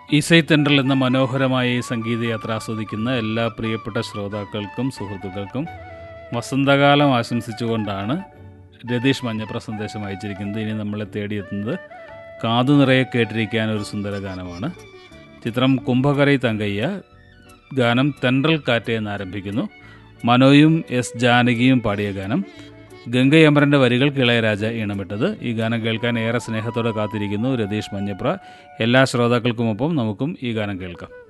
ഇസൈത്തെൻഡൽ എന്ന മനോഹരമായ ഈ സംഗീതയാത്ര ആസ്വദിക്കുന്ന എല്ലാ പ്രിയപ്പെട്ട ശ്രോതാക്കൾക്കും സുഹൃത്തുക്കൾക്കും വസന്തകാലം ആശംസിച്ചുകൊണ്ടാണ് രതീഷ് മഞ്ഞപ്ര സന്ദേശം അയച്ചിരിക്കുന്നത് ഇനി നമ്മളെ തേടിയെത്തുന്നത് കാതു നിറയെ കേട്ടിരിക്കാൻ ഒരു സുന്ദര ഗാനമാണ് ചിത്രം കുംഭകരൈ തങ്കയ്യ ഗാനം തെൻട്രൽ കാറ്റ് എന്ന് ആരംഭിക്കുന്നു മനോയും എസ് ജാനകിയും പാടിയ ഗാനം ഗംഗയമരൻ്റെ വരികൾക്ക് ഇളയരാജ ഈണമിട്ടത് ഈ ഗാനം കേൾക്കാൻ ഏറെ സ്നേഹത്തോടെ കാത്തിരിക്കുന്നു രതീഷ് മഞ്ഞപ്ര എല്ലാ ശ്രോതാക്കൾക്കുമൊപ്പം നമുക്കും ഈ ഗാനം കേൾക്കാം